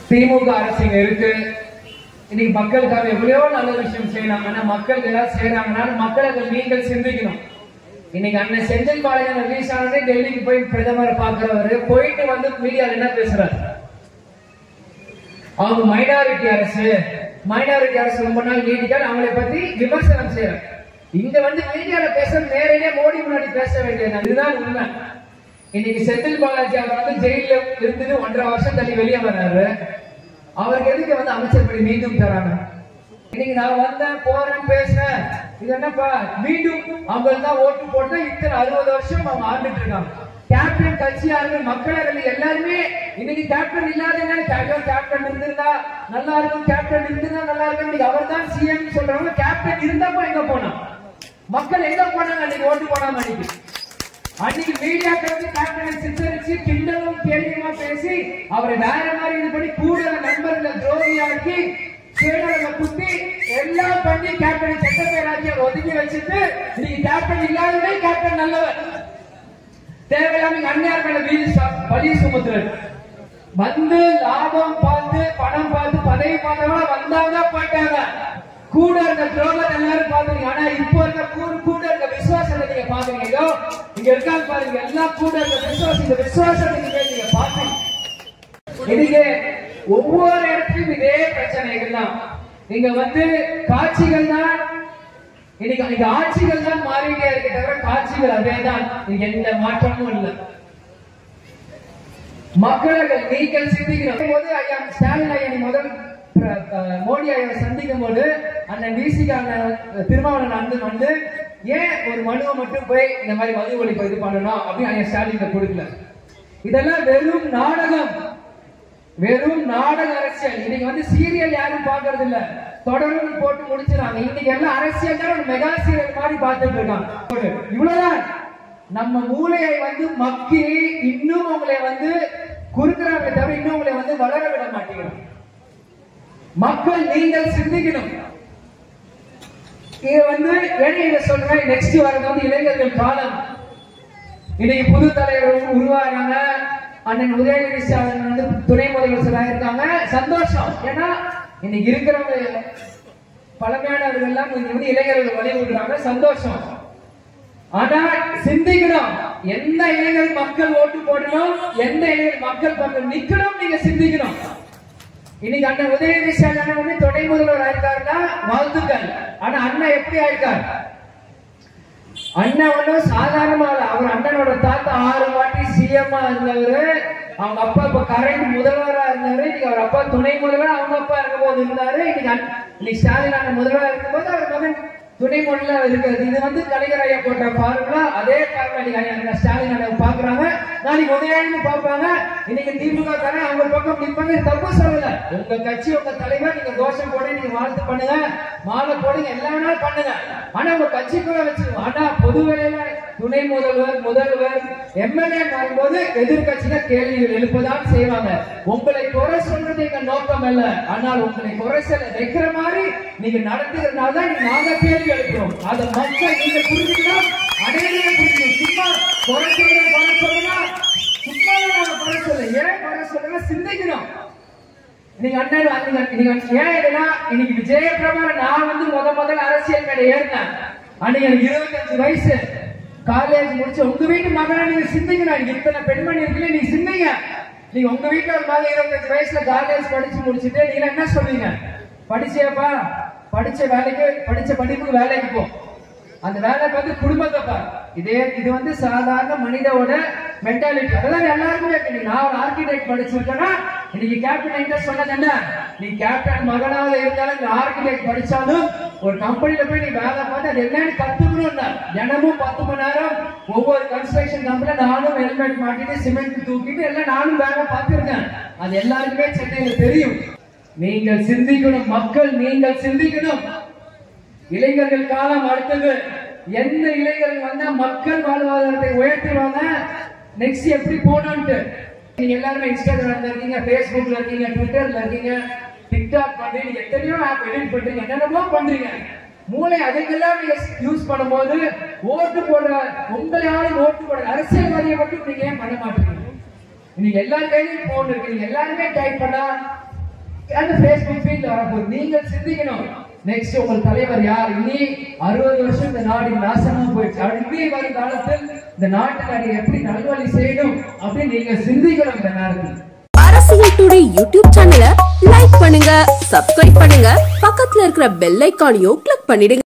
திமுக அரசு இங்க இருக்கு இன்னைக்கு மக்களுக்காக எவ்வளவோ நல்ல விஷயம் செய்யலாம் ஆனா மக்களுக்கு ஏதாவது செய்யறாங்கன்னா மக்களுக்கு நீங்கள் சிந்திக்கணும் இன்னைக்கு அண்ணன் செந்தில் பாளையம் ரிலீஸ் ஆனதே டெல்லிக்கு போய் பிரதமரை பாக்குறவரு போயிட்டு வந்து மீடியால என்ன பேசுறாரு அவங்க மைனாரிட்டி அரசு மைனாரிட்டி அரசு ரொம்ப நாள் நீடிக்காது அவங்களை பத்தி விமர்சனம் செய்யறாங்க இங்க வந்து மீடியால பேச நேரடியா மோடி முன்னாடி பேச வேண்டியது இதுதான் உண்மை இன்னைக்கு செந்தில் பாலாஜி அவர் வந்து ஜெயில இருந்துட்டு ஒன்றரை வருஷம் தள்ளி வெளியே வர்றாரு அவருக்கு எதுக்கு வந்து அமைச்சர் படி மீண்டும் தராங்க இன்னைக்கு நான் வந்தேன் போறேன் பேசுறேன் இது என்னப்பா மீண்டும் அவங்க தான் ஓட்டு போட்டு இத்தனை அறுபது வருஷம் அவங்க ஆண்டுட்டு இருக்காங்க கேப்டன் கட்சியாளர்கள் மக்களர்கள் எல்லாருமே இன்னைக்கு கேப்டன் இல்லாத கேப்டன் இருந்திருந்தா நல்லா இருக்கும் கேப்டன் இருந்திருந்தா நல்லா இருக்கும் இன்னைக்கு அவர் தான் சிஎம் சொல்றாங்க கேப்டன் இருந்தப்ப எங்க போனா மக்கள் எங்க போனாங்க அன்னைக்கு ஓட்டு போடாம அன்னைக்கு அன்னைக்கு மீடியாக்கள் வந்து கேப்டனை சித்தரிச்சு கிண்டலும் கேள்வியுமா பேசி அவரை வேற மாதிரி இது பண்ணி கூட நண்பர்களை துரோகியாக்கி சேனல குத்தி எல்லாம் பண்ணி கேப்டனை செட்ட பேராக்கி அவர் ஒதுக்கி வச்சுட்டு இன்னைக்கு கேப்டன் இல்லாதவே கேப்டன் நல்லவர் தேவையில்லாம அந்நியார் மேல வீடு சா- பழி சுமத்துறது வந்து லாபம் பார்த்து பணம் பார்த்து பதவி பார்த்தவங்க வந்தாங்க போயிட்டாங்க கூட இருக்க துரோகம் எல்லாரும் பாக்குறீங்க ஆனா இப்போ இருக்க கூட கூட இருக்க விசுவாசத்தை நீங்க பாக்குறீங்க இதோ இங்க இருக்காங்க பாருங்க எல்லாம் கூட இருக்க விசுவாசம் இந்த விசுவாசத்தை நீங்க நீங்க பாக்குறீங்க இன்னைக்கு ஒவ்வொரு இடத்துலயும் இதே பிரச்சனைகள் தான் இங்க வந்து காட்சிகள் தான் இன்னைக்கு இன்னைக்கு ஆட்சிகள் தான் மாறிட்டே இருக்க தவிர காட்சிகள் அதே தான் எந்த மாற்றமும் இல்லை மக்களுக்கு நீங்கள் சிந்திக்கணும் போது ஐயா ஸ்டாலின் ஐயா நீ முதல் பிர- அஹ் மோடி ஐயாவை சந்திக்கும் போது அண்ணன் விசிக அண்ணன் திருமாவளவன் அண்ணன் வந்து ஏன் ஒரு மனுவை மட்டும் போய் இந்த மாதிரி மது ஒழிப்பு இது பண்ணணும் அப்படின்னு ஐயா ஸ்டாலின் கொடுக்கல இதெல்லாம் வெறும் நாடகம் வெறும் நாடக அரசியல் இன்னைக்கு வந்து சீரியல் யாரும் பாக்குறது இல்ல தொடர்ந்து போட்டு முடிச்சிடாங்க இன்னைக்கு எல்லாம் அரசியல் தான் ஒரு மெகா சீரியல் மாதிரி பார்த்துட்டு இருக்காங்க ஒரு இவ்வளவுதான் நம்ம மூளையை வந்து மக்கி இன்னும் உங்களை வந்து குறுக்குறாங்க தவிர இன்னும் உங்களை வந்து வளர விட மாட்டேங்கிறாங்க மக்கள் நீங்கள் சிந்திக்கணும் இது வந்து ஏன் இதை சொல்றேன் நெக்ஸ்ட் வரது வந்து இளைஞர்கள் காலம் இன்னைக்கு புது தலைவர் உருவாகிறாங்க அண்ணன் உதயநிதி ஸ்டாலின் வந்து துணை முதலமைச்சர் ஆயிருக்காங்க சந்தோஷம் ஏன்னா இன்னைக்கு இருக்கிறவங்க பழமையானவர்கள் எல்லாம் இன்னைக்கு வந்து இளைஞர்கள் வழி விடுறாங்க சந்தோஷம் ஆனா சிந்திக்கணும் எந்த இளைஞர் மக்கள் ஓட்டு போடணும் எந்த இளைஞர் மக்கள் பக்கம் நிக்கணும் நீங்க சிந்திக்கணும் இன்னைக்கு அண்ணன் உதயநிதி ஸ்டாலின் அண்ணன் வந்து துணை முதல்வர் ஆயிருக்காருன்னா வாழ்த்துக்கள் ஆனா அண்ணன் எப்படி ஆயிருக்காரு அண்ணன் ஒண்ணும் சாதாரணமா இல்ல அவர் அண்ணனோட தாத்தா ஆறு வாட்டி சிஎம்மா இருந்தவரு அவங்க அப்பா இப்ப கரண்ட் முதல்வரா இருந்தாரு இன்னைக்கு அவர் அப்பா துணை முதல்வர் அவங்க அப்பா இருக்கும் போது இருந்தாரு இன்னைக்கு அண்ணன்- இன்னைக்கு ஸ்டாலின் அண்ணன் முதல்வரா இருக்கும்போது அவர் மகன் துணை முதல்வர் இருக்கிறது இது வந்து கலைஞர் ஐயா போட்ட பார்முலா அதே பார்முலா இன்னைக்கு ஐயா அண்ணன் ஸ்டாலின் அண்ணன் பாக்குறாங்க நாளைக்கு உதயாநிதி பார்ப்பாங்க இன்னைக்கு திமுக காரன் அவங்க பக்கம் நிப்பாங்க இது தப்பு சொல்லல உங்க கட்சி உங்க தலைவர் நீங்க தோஷம் போட நீங்க வாழ்த்து பண்ணுங்க மாலை போடுங்க எல்லா வேணாலும் பண்ணுங்க ஆனா உங்க கட்சிக்குள்ள வச்சுக்கோங்க ஆனா பொது வேலையில துணை முதல்வர் முதல்வர் எம்எல்ஏ வரும்போது எதிர்கட்சியில கேள்விகள் எழுப்பதான் செய்வாங்க உங்களை குறை சொல்றது எங்க நோக்கம் அல்ல ஆனால் உங்களை குறை சொல்ல வைக்கிற மாதிரி நீங்க நடத்துகிறதுனால தான் நீங்க நாங்க கேள்வி எழுப்புறோம் அதை மக்கள் நீங்க புரிஞ்சுக்கணும் அனைவரும் புரிஞ்சுக்கணும் சும்மா குறை சொல்றது குறை சொல்லலாம் சும்மா நாங்க குறை சொல்ல ஏன் குறை சொல்றோம்னா சிந்திக்கணும் நீங்க அண்ணன் நீங்க நீங்க ஏன் இதுனா இன்னைக்கு விஜயபிரபா நான் வந்து முத முதல்ல அரசியல் மேல ஏறினேன் அன்னைக்கு எனக்கு இருபத்தஞ்சு வயசு காலேஜ் முடிச்சு உங்க வீட்டு மகனை நீங்க சிந்திக்கணும் இங்க இத்தனை பெண்மணி இருக்குல்ல நீங்க சிந்திங்க நீங்க உங்க வீட்டுல ஒரு மகன் இருபத்தஞ்சு வயசுல காலேஜ் படிச்சு முடிச்சுட்டு நீங்க என்ன சொல்றீங்க படிச்சியப்பா படிச்ச வேலைக்கு படிச்ச படிப்புக்கு வேலைக்கு போ அந்த வேலை வந்து குடும்பத்தை பாரு இதே இது வந்து சாதாரண மனிதோட மென்டாலிட்டி அதெல்லாம் எல்லாருக்குமே இருக்கு. நீ நான் ஒரு ஆர்கிடெக்ட் படிச்சிருக்கேன்னா இன்னைக்கு கேப்டன் என்கிட்ட சொன்னது என்ன நீ கேப்டன் மகனாக இருந்தாலும் இந்த ஆர்கிடெக்ட் படிச்சாலும் ஒரு கம்பெனில போய் நீ வேலை பார்த்து அது என்னன்னு கத்துக்கணும் தினமும் பத்து மணி நேரம் ஒவ்வொரு கன்ஸ்ட்ரக்ஷன் கம்பெனில நானும் ஹெல்மெட் மாட்டிட்டு சிமெண்ட் தூக்கிட்டு எல்லாம் நானும் வேலை பார்த்திருக்கேன் அது எல்லாருக்குமே சென்னையில தெரியும் நீங்கள் சிந்திக்கணும் மக்கள் நீங்கள் சிந்திக்கணும் இளைஞர்கள் காலம் அடுத்தது எந்த இளைஞர்கள் வந்தா மக்கள் வாழ்வாதாரத்தை உயர்த்துவாங்க நெக்ஸ்ட் எப்படி போகணும்ட்டு நீங்க எல்லாருமே இன்ஸ்டாகிராம்ல இருக்கீங்க ஃபேஸ்புக்ல இருக்கீங்க ட்விட்டர்ல இருக்கீங்க டிக்டாக் பண்றீங்க எத்தனையோ ஆப் எடிட் பண்றீங்க என்னென்னமோ பண்றீங்க மூளை அதுக்கெல்லாம் நீங்க யூஸ் பண்ணும்போது ஓட்டு போடுற உங்களால ஓட்டு போடுற அரசியல்வாதியை மட்டும் நீங்க ஏன் பண்ண மாட்டீங்க நீங்க எல்லா கையிலும் போன் இருக்கு நீங்க எல்லாருமே டைப் பண்ணா அந்த Facebook ஃபீல்ட்ல வரப்போகுது நீங்கள் சிந்திக்கணும் நெக்ஸ்ட் உங்கள் தலைவர் யார் இனி அறுபது வருஷம் இந்த நாடு நாசமா போயிடுச்சு அடுத்து வரும் காலத்தில் இந்த நாட்டுக்கு அதை எப்படி நல்வழி செய்யணும் அப்படின்னு நீங்க சிந்திக்கணும் இந்த நேரத்தில் அரசியல் டுடே யூடியூப் சேனலை லைக் பண்ணுங்க சப்ஸ்கிரைப் பண்ணுங்க பக்கத்துல இருக்கிற பெல் ஐக்கானையும் கிளிக் பண்ணிடுங்க